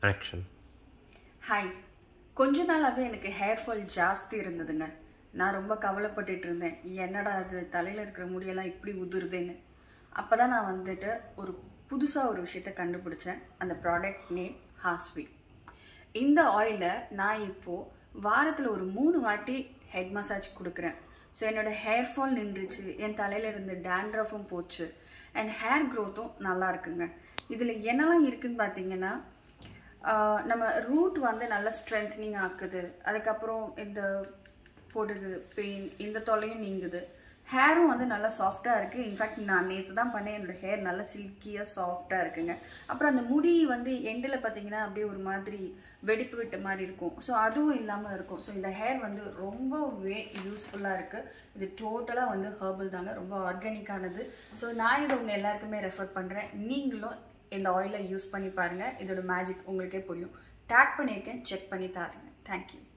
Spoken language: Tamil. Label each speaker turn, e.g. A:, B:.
A: ஆக்ஷன்
B: ஹாய் கொஞ்ச நாளாகவே எனக்கு ஹேர் ஃபால் ஜாஸ்தி இருந்ததுங்க நான் ரொம்ப கவலைப்பட்டுட்டு இருந்தேன் என்னடா அது தலையில் இருக்கிற முடியெல்லாம் இப்படி உதிருதுன்னு அப்போ தான் நான் வந்துட்டு ஒரு புதுசாக ஒரு விஷயத்த கண்டுபிடிச்சேன் அந்த ப்ராடக்ட் நேம் ஹாஸ்வி இந்த ஆயிலை நான் இப்போது வாரத்தில் ஒரு மூணு வாட்டி ஹெட் மசாஜ் கொடுக்குறேன் ஸோ என்னோட ஹேர் ஃபால் நின்றுச்சு என் தலையில் இருந்த டேண்ட்ரஃபும் போச்சு அண்ட் ஹேர் க்ரோத்தும் நல்லா இருக்குங்க இதில் என்னெல்லாம் இருக்குன்னு பார்த்தீங்கன்னா ஆஹ் நம்ம ரூட் வந்து நல்லா ஸ்ட்ரென்த்னிங் ஆக்குது அதுக்கப்புறம் இந்த போடுது பெயின் இந்த தொல்லையும் நீங்குது ஹேரும் வந்து நல்லா சாஃப்டாக இருக்குது இன்ஃபேக்ட் நான் நேற்று தான் பண்ணேன் என்னோட ஹேர் நல்லா சில்கியாக சாஃப்டாக இருக்குங்க அப்புறம் அந்த முடி வந்து எண்டில் பார்த்தீங்கன்னா அப்படியே ஒரு மாதிரி வெடிப்பு விட்ட மாதிரி இருக்கும் ஸோ அதுவும் இல்லாமல் இருக்கும் ஸோ இந்த ஹேர் வந்து ரொம்பவே யூஸ்ஃபுல்லாக இருக்குது இது டோட்டலாக வந்து ஹர்பல் தாங்க ரொம்ப ஆர்கானிக்கானது ஸோ நான் இதை உங்கள் எல்லாருக்குமே ரெஃபர் பண்ணுறேன் நீங்களும் இந்த ஆயிலை யூஸ் பண்ணி பாருங்கள் இதோட மேஜிக் உங்களுக்கே புரியும் டேக் பண்ணியிருக்கேன் செக் பண்ணி தாருங்க தேங்க்யூ